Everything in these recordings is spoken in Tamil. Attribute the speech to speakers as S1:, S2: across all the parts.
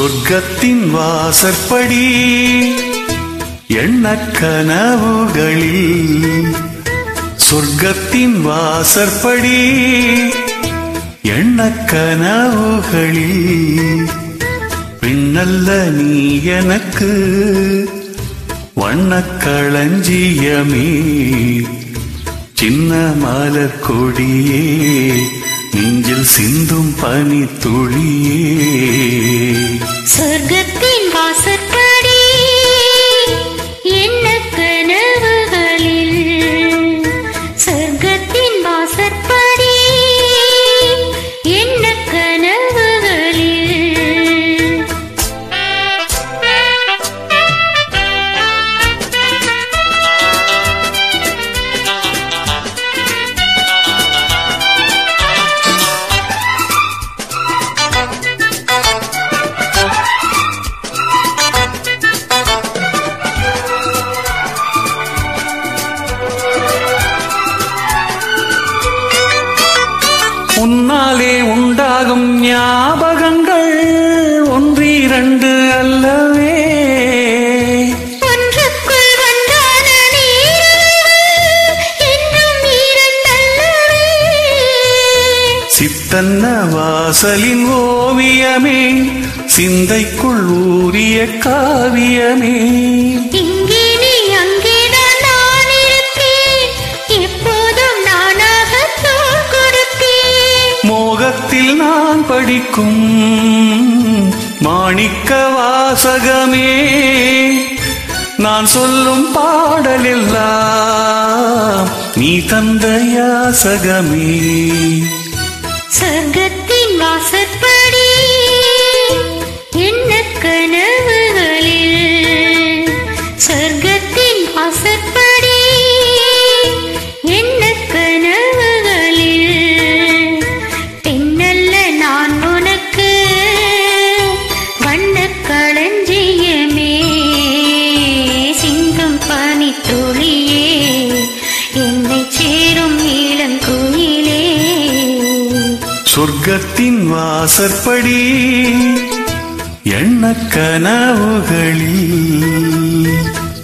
S1: சொர்க்கத்தின் வாசற்படி எண்ணக் கனவுகளில் சொர்க்கத்தின் வாசற்படி எண்ணக் கனவுகளில் பின்னல்ல நீ எனக்கு வண்ணக் களஞ்சியமே சின்ன மலர் கொடியே நெஞ்சில் சிந்தும் பனி துளியே
S2: சொர்க்கத்தின் வாசற்படி என்ன கனவுகளில் சொர்க்கத்தின் வாசற்படி என்ன கனவுகளில்
S1: உன்னாலே உண்டாகும் ஞாபகங்கள் ஒன்றிரண்டு அல்லவே
S2: ஒன்றுக்குள் ஒன்றான நீரலைகள் இன்னும் இரண்டல்லவே
S1: சித்தன்ன வாசலின் ஓவியமே சிந்தைக்குள் ஊறிய காவியமே
S2: இங்கே நீ அங்கேதான் நான் இருப்பேன் எப்போதும் நானாக தோள் கொடுப்பேன்
S1: மோகத்தில் நான் படிக்கும் மாணிக்க வாசகமே நான் சொல்லும் பாடலெல்லாம் நீ தந்த யாசகமே
S2: சொர்க்கத்தின் வாசற்படி என்ன கனவுகளில் சொர்க்கத்தின் வாசற்படி என்ன கனவுகளில் பெண்ணல்ல நான் உனக்கு வண்ணக் களஞ்சியமே சிந்தும் பனி துளியே என்னை சேரும் இளங்குயிலே
S1: சொர்க்கத்தின் வாசற்படி எண்ண கனவுகளில்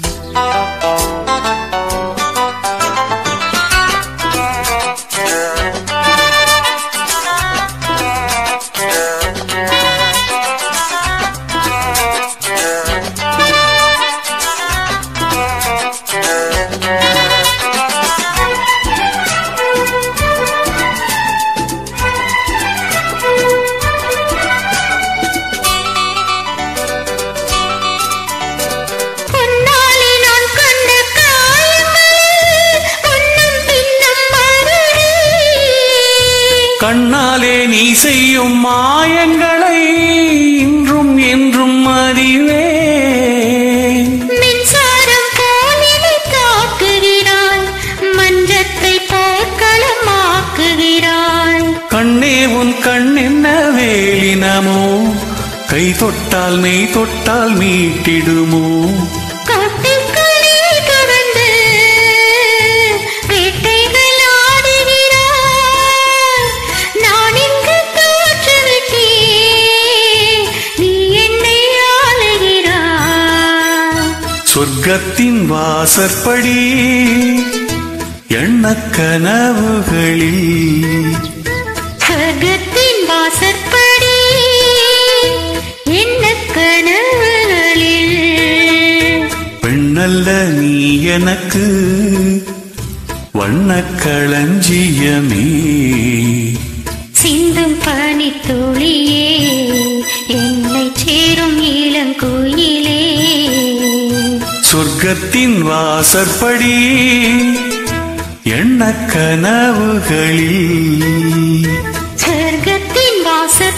S2: பொன்னாலே நான் கண்ட காயங்களில் முன்னும் பின்னும் மருளே.
S1: கண்ணாலே நீ செய்யும் மாயங்களை இன்றும் என்றும் அறிவேன்
S2: மின்சாரம் போல் என்னை தாக்குகிறாய் மன்றத்தை போர்க்களமாக்குகிறாய்
S1: கண்ணே உன் கண் என்ன வேலினமோ கை தொட்டால் மெய் தொட்டால் மீட்டிடுமோ
S2: காட்டுக்குள்ளே கடந்து வேட்டைகள் ஆடுகிறாய். நான் இங்கு தோற்றுவிட்டேன். நீ என்னை ஆளுகிறாய்.
S1: சொர்க்கத்தின் வாசற்படி எண்ண கனவுகளில்
S2: சொர்க்கத்தின் வாசற்படி என்ன கனவுகளில்
S1: பெண்ணல்ல நீ எனக்கு வண்ண களஞ்சியமே
S2: சிந்தும் பனி துளியே என்னை சேரும் இளங்குயிலே
S1: சொர்க்கத்தின் வாசற்படி எண்ண கனவுகளில்
S2: சொர்க்கத்தின் வாசற்படி